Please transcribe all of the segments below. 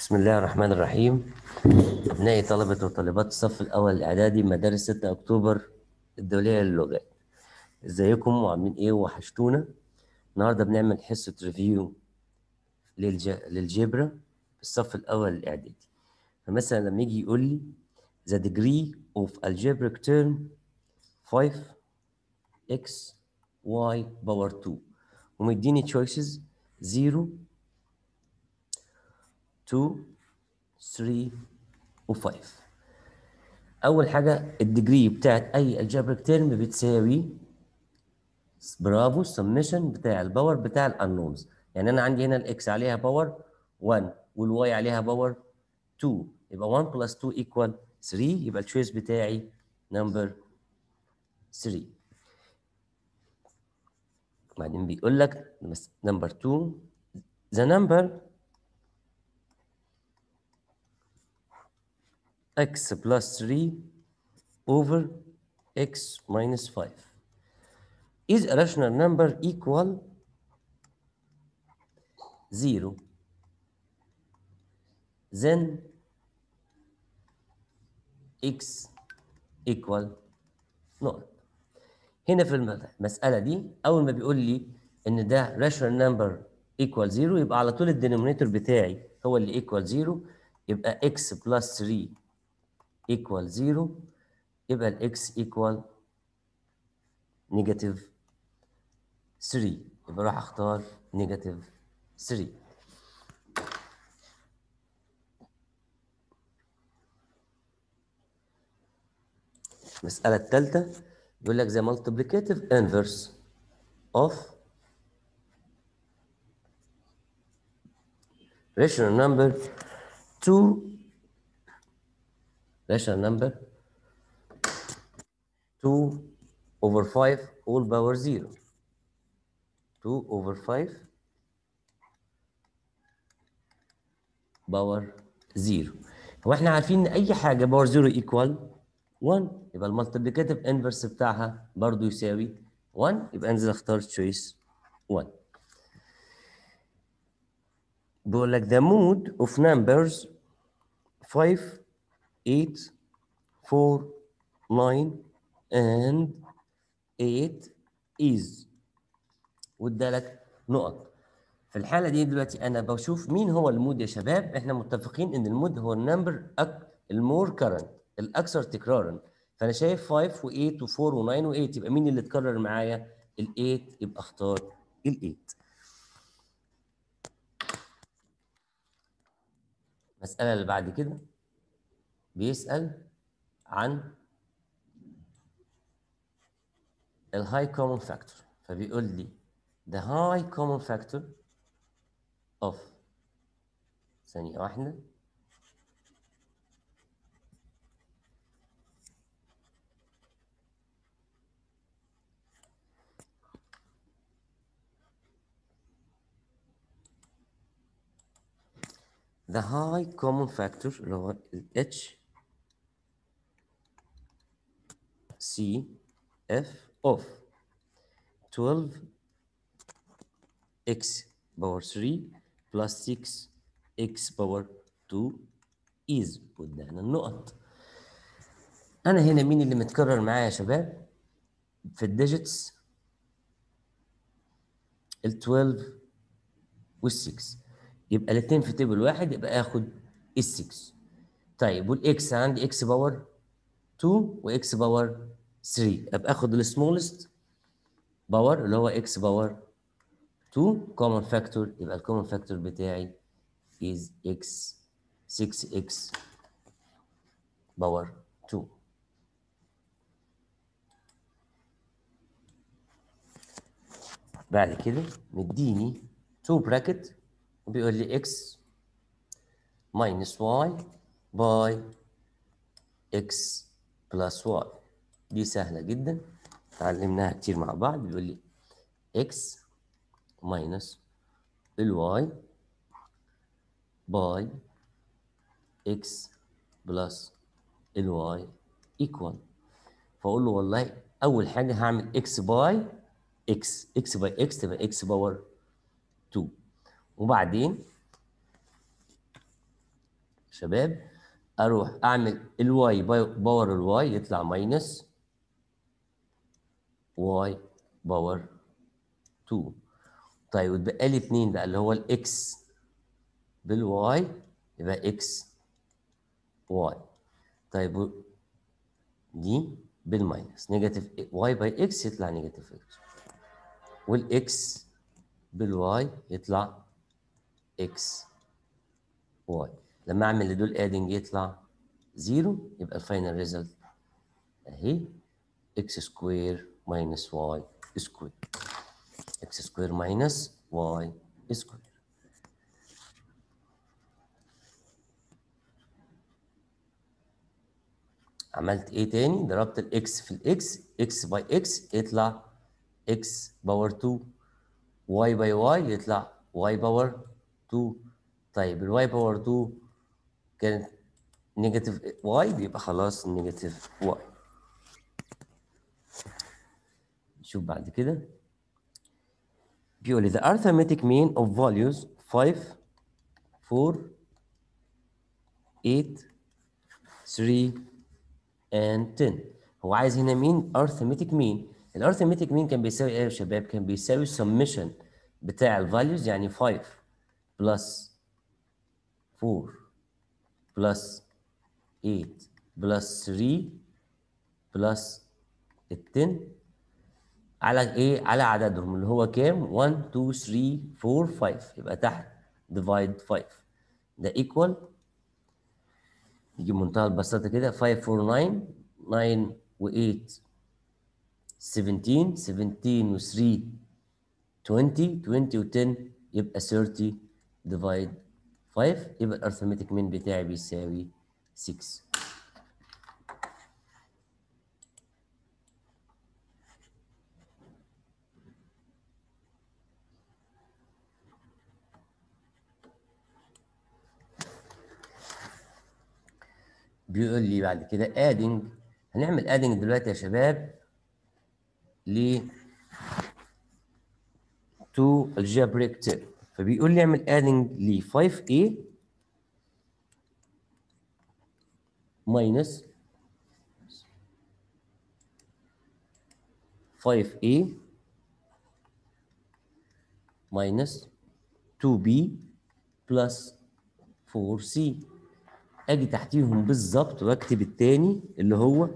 بسم الله الرحمن الرحيم أبنائي طلبة وطالبات الصف الأول الإعدادي مدارس 6 أكتوبر الدولية للغات إزيكم وعاملين إيه وحشتونا النهاردة بنعمل حصة ريفيو للج... للجبرة في الصف الأول الإعدادي فمثلا لما يجي يقول لي the degree of algebraic term 5x y power 2 ومديني choices 0 2 3 و5 اول حاجه الديجري بتاعت اي الجبريك تيرم بتساوي برافو السمشن بتاع الباور بتاع الانونز يعني انا عندي هنا الاكس عليها باور 1 والواي عليها باور 2 يبقى 1 بلس 2 ايكوال 3 يبقى التشويس بتاعي نمبر 3 بعدين بيقول لك نمبر 2 the number x plus 3 over x minus 5 is a rational number equal 0 then x equal نقط هنا في المسألة دي أول ما بيقول لي إن ده rational number equal 0 يبقى على طول الدينومينيتور بتاعي هو اللي equal 0 يبقى x plus 3 equal 0 يبقى الاكس equal نيجاتيف 3 يبقى راح اختار نيجاتيف 3 المسألة الثالثة بيقول لك the multiplicative inverse of rational number 2 rational number 2 over 5 all power 0 2 over 5 باور 0 هو احنا عارفين ان اي حاجه باور 0 ايكوال 1 يبقى المالتيبليكاتيف انفرس بتاعها برضو يساوي 1 يبقى انزل اختار تشويس 1 بيقول لك the mode of numbers 5 8 4 9 and 8 is وادالك نقط في الحالة دي دلوقتي أنا بشوف مين هو المود يا شباب احنا متفقين إن المود هو النمبر أك... المور كرنت الأكثر تكرارا فأنا شايف 5 و8 و4 و9 و8 يبقى مين اللي اتكرر معايا؟ ال8 يبقى اختار ال8 المسألة اللي بعد كده بيسأل عن الهاي كومن فاكتور فبيقول لي the high common factor of ثانية واحدة the high common factor اللي هو ال H C F of 12 x power 3 plus 6 x power 2 is قدامنا النقط انا هنا مين اللي متكرر معايا يا شباب في الديجيتس ال 12 وال 6 يبقى الاثنين في تيبل واحد يبقى اخد ال 6 طيب والاكس عندي اكس باور 2 واكس باور 3 ابقى اخد السمولست باور اللي هو اكس باور 2 common factor يبقى الكومن فاكتور بتاعي is x 6x باور 2 بعد كده مديني 2 براكت وبيقول لي x minus y by x plus y دي سهلة جدا اتعلمناها كتير مع بعض بيقول لي x minus ال y by x plus ال y equal فاقول له والله اول حاجه هعمل x باي x x باي x تبقى x باور 2 وبعدين شباب اروح اعمل الواي باور الواي يطلع ماينس واي باور 2 طيب واتبقى لي 2 بقى اللي هو الاكس بالواي يبقى اكس واي طيب و- دي بالماينس نيجاتيف واي باي اكس يطلع نيجاتيف اكس والاكس بالواي يطلع اكس واي لما اعمل لدول ادنج يطلع زيرو يبقى الفاينل ريزلت اهي اكس سكوير ماينس واي سكوير اكس سكوير ماينس واي سكوير عملت ايه تاني ضربت الاكس في الاكس اكس باي اكس يطلع اكس باور 2 واي باي واي يطلع واي باور 2 طيب الواي باور 2 كانت نيجاتيف واي بيبقى خلاص نيجاتيف واي نشوف بعد كده بيقول لي the arithmetic mean of values 5 4 8 3 and 10 هو عايز هنا مين arithmetic mean الارثمتيك مين كان بيساوي ايه يا شباب كان بيساوي summation بتاع الفاليوز يعني 5 بلس 4 بلس 8 بلس 3 بلس 10 على ايه على عددهم اللي هو كام 1 2 3 4 5 يبقى تحت divide 5 ده equal يجي بمنتهى البساطه كده 5 4 9 9 و8 17 17 و 3 20 20 و 10 يبقى 30 divide 5 يبقى الارثمتيك مين بتاعي بيساوي 6 بيقول لي بعد كده adding هنعمل adding دلوقتي يا شباب ل to algebraic term فبيقول لي اعمل adding ل 5a minus 5a minus 2b plus 4c اجي تحتيهم بالظبط واكتب التاني اللي هو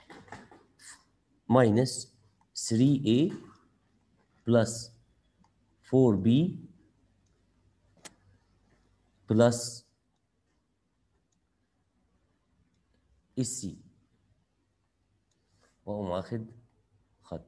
minus 3a plus 4b plus السي واقوم واخد خط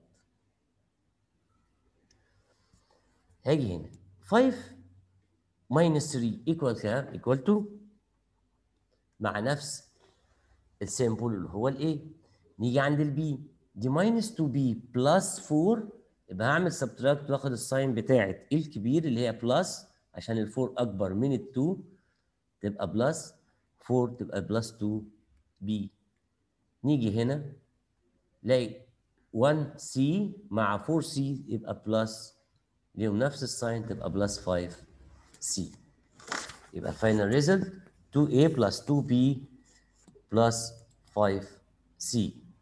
هاجي هنا 5 minus 3 equal كام؟ equal 2 مع نفس السيمبل اللي هو الايه نيجي عند البي دي ماينس 2 بي بلس 4 يبقى هعمل سبتراكت واخد الساين بتاعت الكبير اللي هي بلس عشان الفور اكبر من ال2 تبقى بلس 4 تبقى بلس 2 بي نيجي هنا نلاقي 1 سي مع 4 سي يبقى بلس ليهم نفس الساين تبقى بلس 5 سي يبقى الفاينل ريزلت 2a plus 2b plus 5c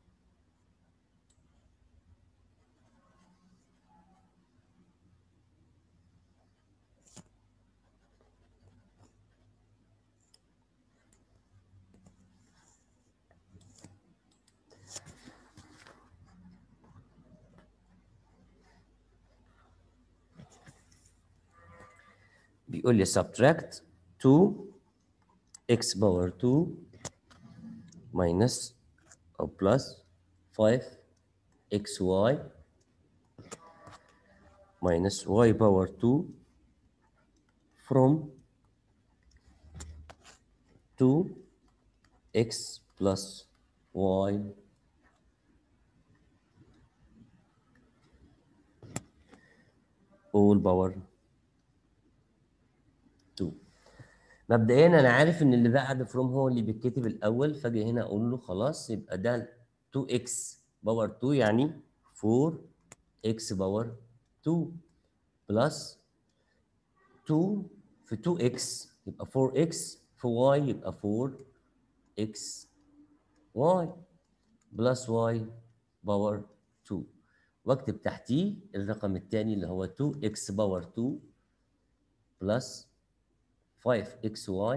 بيقول لي subtract 2 x power 2 minus or plus 5 xy minus y power 2 from 2 x plus y all power 2 مبدئيا انا عارف ان اللي بعد فروم هو اللي بيتكتب الاول فاجي هنا اقول له خلاص يبقى ده 2x باور 2 يعني 4x باور 2 بلس 2 في 2x يبقى 4x في y يبقى 4 x y بلس y باور 2 واكتب تحتيه الرقم الثاني اللي هو 2x باور 2 بلس 5xy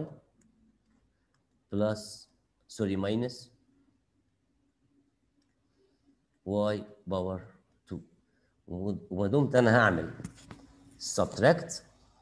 بلس سوري ماينس y باور 2 وما دمت انا هعمل subtract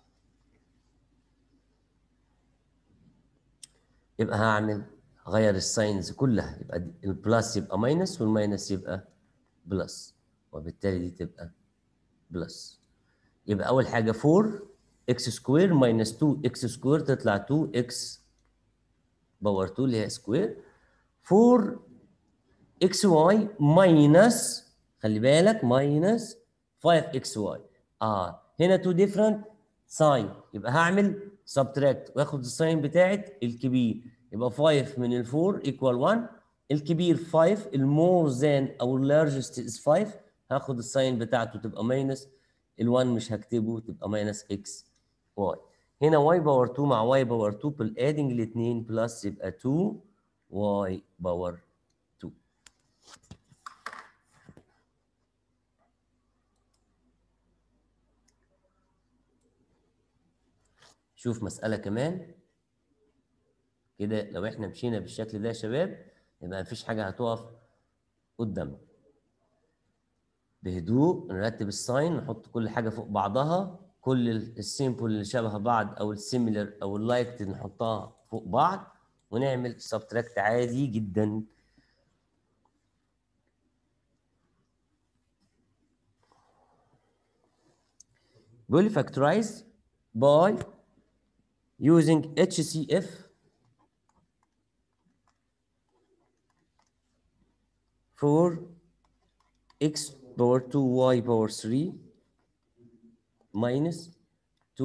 يبقى هعمل غير الساينز كلها يبقى دي- البلس يبقى ماينس والماينس يبقى بلس وبالتالي دي تبقى بلس يبقى اول حاجه 4 اكس سكوير ماينس 2 اكس سكوير تطلع 2 اكس باور 2 اللي هي سكوير 4 اكس واي ماينس خلي بالك ماينس 5 اكس واي اه هنا تو ديفرنت ساين يبقى هعمل سبتراكت واخد الساين بتاعت الكبير يبقى 5 من ال 4 ايكوال 1 الكبير 5 المور ذان او اللارجست از 5 هاخد الساين بتاعته تبقى ماينس ال1 مش هكتبه تبقى ماينس اكس واي هنا واي باور 2 مع واي باور 2 بالادنج الاثنين بلس يبقى 2 واي باور 2 شوف مسألة كمان كده لو احنا مشينا بالشكل ده يا شباب يبقى مفيش حاجة هتقف قدامنا بهدوء نرتب الساين نحط كل حاجة فوق بعضها كل ال- السيمبل اللي شبه بعض او السيميلر او اللايك نحطها فوق بعض ونعمل سبتراكت عادي جدا بيقول لي factorize by using HCF for x power 2 y power 3 minus 2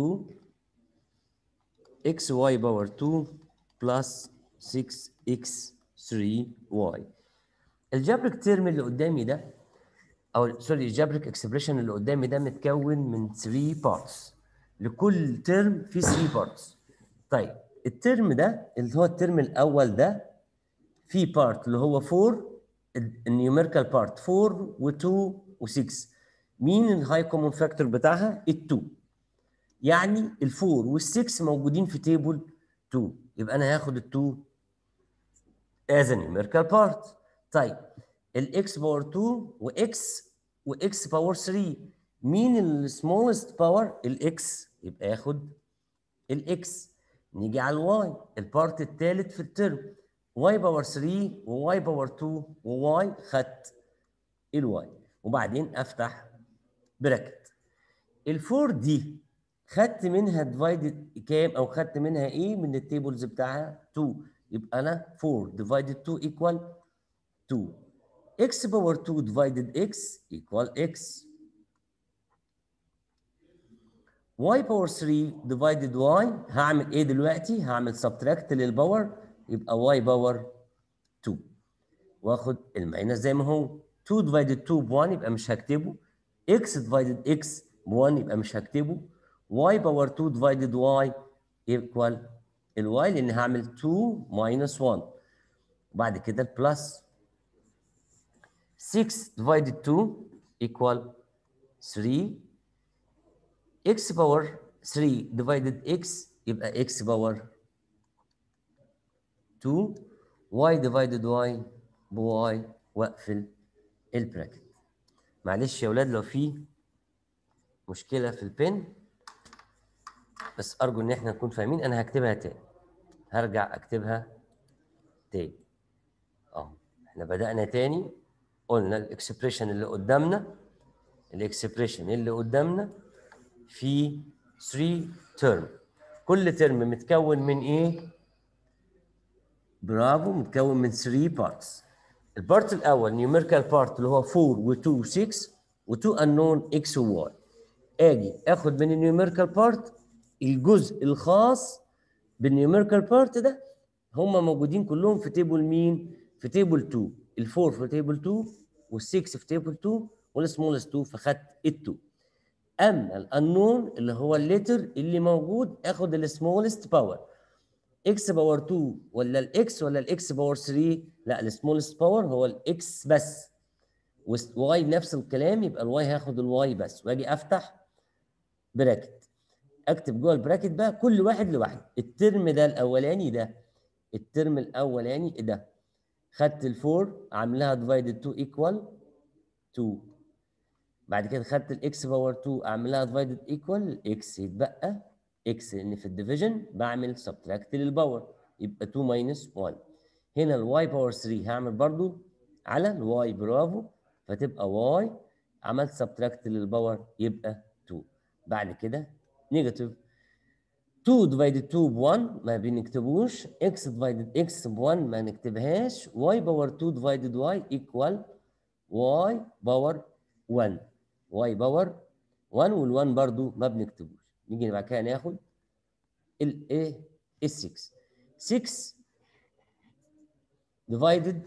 x y power 2 plus 6 x 3 y الجبرك تيرم اللي قدامي ده او سوري الجبرك اكسبريشن اللي قدامي ده متكون من 3 بارتس لكل ترم في 3 بارتس طيب الترم ده اللي هو الترم الاول ده في بارت اللي هو 4 النيوميريكال بارت 4 و2 و6 مين الهاي كومون فاكتور بتاعها ال2 يعني ال4 وال6 موجودين في تيبل 2 يبقى انا هاخد ال2 as a numerical part طيب الاكس باور 2 واكس واكس باور 3 مين السمولست باور الاكس يبقى ياخد الاكس نيجي على الواي البارت الثالث في الترم واي باور 3 وواي باور 2 وواي خدت الواي وبعدين افتح براكت الفور دي خدت منها ديفايدد كام او خدت منها ايه من التيبلز بتاعها 2 يبقى انا 4 ديفايدد 2 ايكوال 2 x باور 2 ديفايدد x equal x y باور 3 ديفايدد y هعمل ايه دلوقتي؟ هعمل سبتراكت للباور يبقى y باور 2 واخد الماينس زي ما هو 2 ديفايدد 2 ب 1 يبقى مش هكتبه x ديفايدد x ب 1 يبقى مش هكتبه y باور 2 ديفايدد y ايكوال الواي لان هعمل 2 ماينس 1 وبعد كده البلس 6 divided 2 equal 3 x power 3 divided x يبقى x power 2 y divided y ب y واقفل البراكت معلش يا اولاد لو في مشكله في البن بس ارجو ان احنا نكون فاهمين انا هكتبها تاني هرجع اكتبها تاني اه احنا بدأنا تاني قلنا الاكسبريشن اللي قدامنا الاكسبريشن اللي قدامنا في 3 ترم كل ترم متكون من ايه؟ برافو متكون من 3 بارتس البارت الاول نيوميريكال بارت اللي هو 4 و2 و6 و2 unknown x و y اجي اخد من النيوميريكال بارت الجزء الخاص بالنيوميريكال بارت ده هم موجودين كلهم في تيبل مين؟ في تيبل 2 ال4 في تيبل 2 وال6 في تيبل 2 والسمولست 2 فخدت ال2 اما الانون اللي هو الليتر اللي موجود اخد السمولست باور اكس باور 2 ولا الاكس ولا الاكس باور 3 لا السمولست باور هو الاكس بس واي نفس الكلام يبقى الواي هاخد الواي بس واجي افتح براكت اكتب جوه البراكت بقى كل واحد لوحده الترم ده الاولاني ده الترم الاولاني ده خدت الفور عاملاها ديفايدد 2 ايكوال 2 بعد كده خدت الاكس باور 2 اعملها ديفايدد ايكوال اكس يتبقى اكس لان في الديفيجن بعمل سبتراكت للباور يبقى 2 ماينس 1 هنا الواي باور 3 هعمل برضو على الواي برافو فتبقى واي عملت سبتراكت للباور يبقى 2 بعد كده نيجاتيف 2 ديفايدد 2 ب 1 ما بنكتبوش اكس ديفايدد اكس ب 1 ما نكتبهاش واي باور 2 ديفايدد واي ايكوال واي باور 1 واي باور 1 وال1 برضو ما بنكتبوش نيجي بعد كده ناخد الايه ال 6 6 divided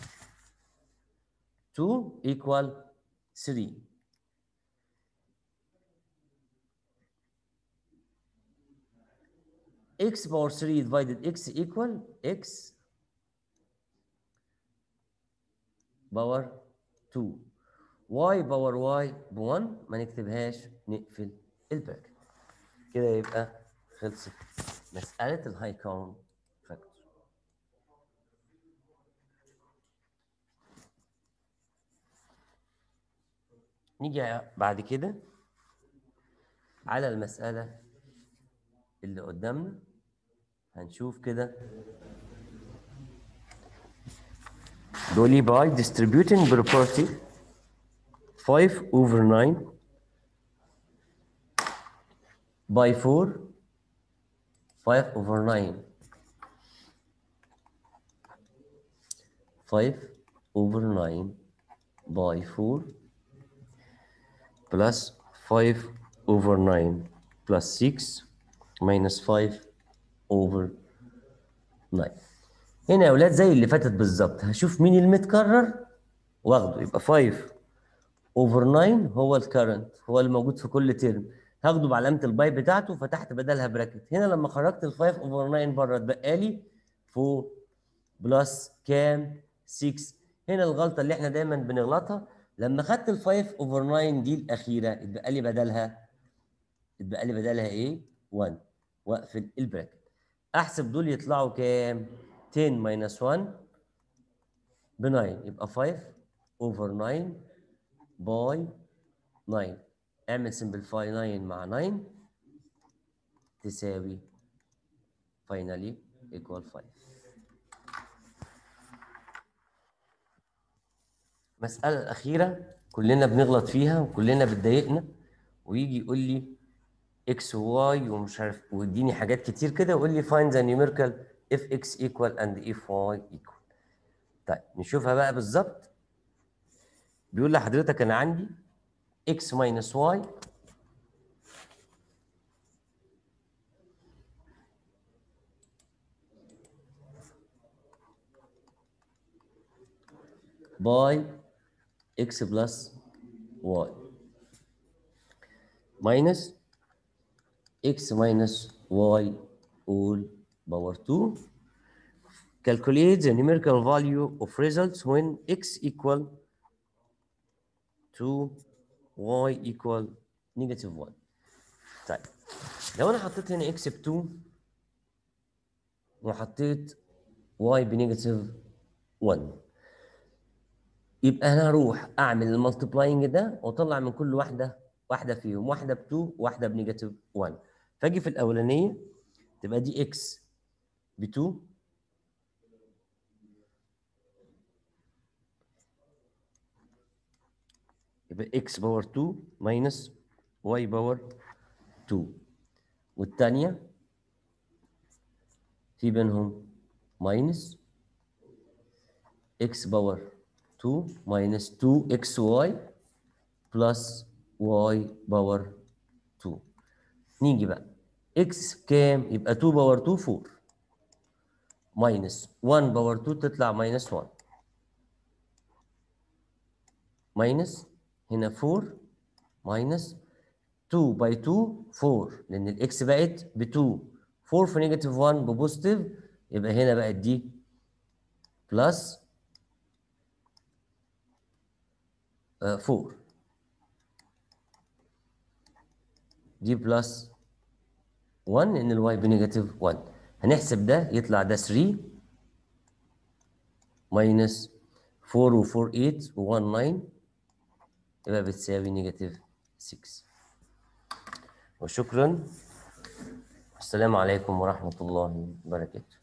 2 equal 3 x power 3 divided x equal x power 2 y power y ب 1 ما نكتبهاش نقفل البراكت كده يبقى خلصت مسألة الهاي كاونت فاكتور نيجي بعد كده على المسألة اللي قدامنا هنشوف كده بيقول لي by distributing property 5 over 9 by 4 5 over 9 5 over 9 by 4 plus 5 over 9 plus 6 minus 5 over 9 هنا يا اولاد زي اللي فاتت بالظبط هشوف مين المتكرر واخده يبقى 5 over 9 هو الكرنت هو اللي موجود في كل ترم هاخده بعلامه الباي بتاعته فتحت بدلها براكت هنا لما خرجت ال 5 اوفر 9 بره اتبقى لي 4 بلس كام 6 هنا الغلطه اللي احنا دايما بنغلطها لما خدت ال 5 اوفر 9 دي الاخيره اتبقى لي بدلها اتبقى لي بدلها ايه 1 واقفل البراكت احسب دول يطلعوا كام 10 ماينس 1 ب 9 يبقى 5 اوفر 9 باي 9 اعمل سمبليفاي 9 مع 9 تساوي finally equal 5 المسألة الأخيرة كلنا بنغلط فيها وكلنا بتضايقنا ويجي يقول لي x و y ومش عارف ويديني حاجات كتير كده ويقول لي find the numerical if x equal and if y equal طيب نشوفها بقى بالظبط بيقول لحضرتك أنا عندي x minus y by x plus y minus x minus y all power 2 calculate the numerical value of results when x equal to y equal negative 1 طيب لو انا حطيت هنا x ب 2 وحطيت y بنيجاتيف 1 يبقى انا هروح اعمل المالتيبلاينج ده واطلع من كل واحده واحده فيهم واحده ب 2 واحده بنيجاتيف 1 فاجي في الاولانيه تبقى دي x ب 2 يبقى x باور 2 ماينس y باور 2 والثانيه في بينهم ماينس x باور 2 ماينس 2 xy بلس y باور 2 نيجي بقى x كام يبقى 2 باور 2 4 ماينس 1 باور 2 تطلع ماينس 1 ماينس هنا 4 ماينس 2 باي 2 4 لان الاكس بقت ب 2 4 في نيجاتيف 1 ببوزيتيف يبقى هنا بقت دي بلس 4 دي بلس 1 ان الواي بنيجاتيف 1 هنحسب ده يطلع ده 3 ماينس 4 و 4 8 و 1 9 يبقى بتساوي نيجاتيف 6 وشكرا السلام عليكم ورحمة الله وبركاته